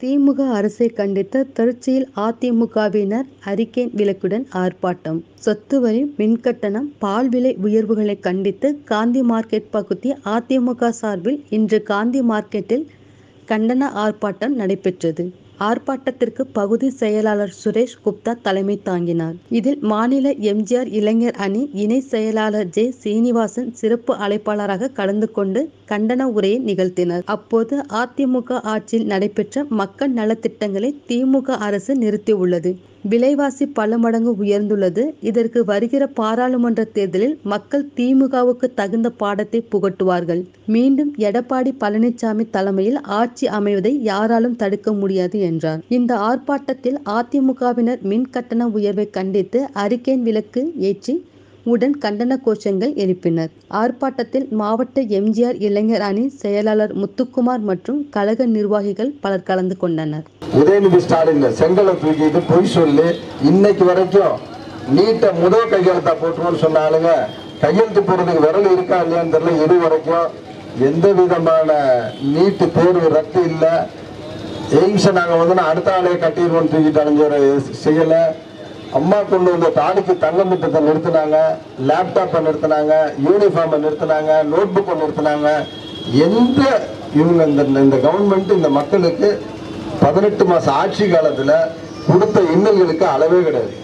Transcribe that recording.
திமுக அரசை கண்டித்து திருச்சியில் அதிமுகவினர் அரிக்கேன் விளக்குடன் ஆர்ப்பாட்டம் சொத்து வரி மின்கட்டணம் பால் விலை உயர்வுகளை கண்டித்து காந்தி மார்க்கெட் பகுதி அதிமுக சார்பில் இன்று காந்தி மார்க்கெட்டில் கண்டன ஆர்ப்பாட்டம் நடைபெற்றது ஆர்ப்பாட்டத்திற்கு பகுதி செயலாளர் சுரேஷ் குப்தா தலைமை தாங்கினார் இதில் மாநில எம்ஜிஆர் இளைஞர் அணி இணை செயலாளர் ஜே சீனிவாசன் சிறப்பு அழைப்பாளராக கலந்து கொண்டு கண்டன உரையை நிகழ்த்தினர் அப்போது அதிமுக ஆட்சியில் நடைபெற்ற மக்கள் நலத்திட்டங்களை திமுக அரசு நிறுத்தியுள்ளது விலைவாசி பல மடங்கு உயர்ந்துள்ளது இதற்கு வருகிற பாராளுமன்ற தேர்தலில் மக்கள் திமுகவுக்கு தகுந்த பாடத்தை புகட்டுவார்கள் மீண்டும் எடப்பாடி பழனிசாமி தலைமையில் ஆட்சி அமைவதை யாராலும் தடுக்க முடியாது என்றார் இந்த ஆர்ப்பாட்டத்தில் அதிமுகவினர் மின் கட்டண உயர்வை கண்டித்து அரிக்கேன் விளக்கு ஏற்றி உடன் கண்டன கோஷங்கள் எழுப்பினர் ஆர்ப்பாட்டத்தில் மாவட்ட எம்ஜிஆர் இளைஞர் அணி செயலாளர் முத்துக்குமார் மற்றும் கழக நிர்வாகிகள் பலர் கலந்து கொண்டனர் உதயநிதி ஸ்டாலின் செங்கலை தூக்கிட்டு பொய் சொல்லி இன்னைக்கு வரைக்கும் நீட்டை முதல் கையெழுத்தா போட்டுருவோம்னு சொன்ன ஆளுங்க கையெழுத்து போடுறதுக்கு விரல் இருக்கா இல்லையான்னு தெரியல இது வரைக்கும் எந்த விதமான நீட்டு தேர்வு ரத்து இல்லை எய்ம்ஸை நாங்கள் வந்து அடுத்த ஆளையே கட்டிடுவோம் தூக்கிட்டு அலைஞ்ச செய்யலை அம்மா கொண்டு வந்த தாலிக்கு தங்கம் திட்டத்தை நிறுத்தினாங்க லேப்டாப்பை நிறுத்தினாங்க யூனிஃபார்மை நிறுத்தினாங்க நோட் புக்கை நிறுத்தினாங்க எந்த இவங்க இந்த இந்த கவர்மெண்ட் இந்த மக்களுக்கு பதினெட்டு மாச ஆட்சி காலத்துல கொடுத்த இன்னல்களுக்கு அளவே கிடையாது